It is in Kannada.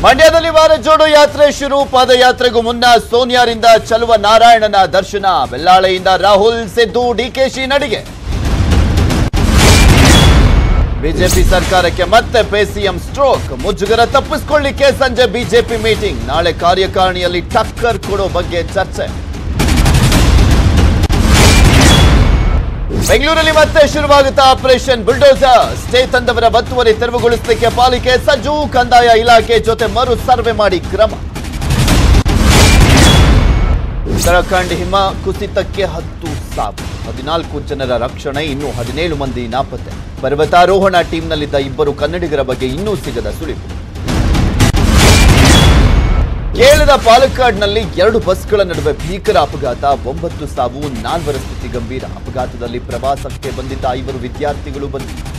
ಮಂಡ್ಯದಲ್ಲಿ ವಾರ ಜೋಡೋ ಯಾತ್ರೆ ಶುರು ಪಾದಯಾತ್ರೆಗೂ ಮುನ್ನ ಸೋನಿಯಾರಿಂದ ಚಲುವ ನಾರಾಯಣನ ದರ್ಶನ ಬೆಲ್ಲಾಳೆಯಿಂದ ರಾಹುಲ್ ಸಿದ್ದು ಡಿಕೆಶಿ ನಡಿಗೆ ಬಿಜೆಪಿ ಸರ್ಕಾರಕ್ಕೆ ಮತ್ತೆ ಪೇಸಿಎಂ ಸ್ಟ್ರೋಕ್ ಮುಜುಗರ ತಪ್ಪಿಸಿಕೊಳ್ಳಿಕ್ಕೆ ಸಂಜೆ ಬಿಜೆಪಿ ಮೀಟಿಂಗ್ ನಾಳೆ ಕಾರ್ಯಕಾರಿಣಿಯಲ್ಲಿ ಟಕ್ಕರ್ ಕೊಡೋ ಬಗ್ಗೆ ಚರ್ಚೆ ಬೆಂಗಳೂರಲ್ಲಿ ಮತ್ತೆ ಶುರುವಾಗುತ್ತಾ ಆಪರೇಷನ್ ಬುಲ್ಡೋಸರ್ ಸ್ಟೇ ತಂದವರ ಒತ್ತುವರಿ ತೆರವುಗೊಳಿಸಲಿಕ್ಕೆ ಪಾಲಿಕೆ ಸಜ್ಜು ಕಂದಾಯ ಇಲಾಖೆ ಜೊತೆ ಮರು ಸರ್ವೆ ಮಾಡಿ ಕ್ರಮ ಉತ್ತರಾಖಂಡ್ ಹಿಮ ಕುಸಿತಕ್ಕೆ ಹತ್ತು ಸಾವು ಹದಿನಾಲ್ಕು ಜನರ ರಕ್ಷಣೆ ಇನ್ನು ಹದಿನೇಳು ಮಂದಿ ನಾಪತ್ತೆ ಪರ್ವತಾರೋಹಣ ಟೀಮ್ನಲ್ಲಿದ್ದ ಇಬ್ಬರು ಕನ್ನಡಿಗರ ಬಗ್ಗೆ ಇನ್ನೂ ಸಿಗದ ಸುಳಿವು ಕೇರಳದ ಪಾಲಕ್ಕಾಡ್ನಲ್ಲಿ ಎರಡು ಬಸ್ಗಳ ನಡುವೆ ಭೀಕರ ಅಪಘಾತ ಒಂಬತ್ತು ಸಾವು ನಾಲ್ವರ ಸ್ಥಿತಿ ಗಂಭೀರ ಅಪಘಾತದಲ್ಲಿ ಪ್ರವಾಸಕ್ಕೆ ಬಂದಿದ್ದ ಐವರು ವಿದ್ಯಾರ್ಥಿಗಳು ಬಂದಿದ್ದಾರೆ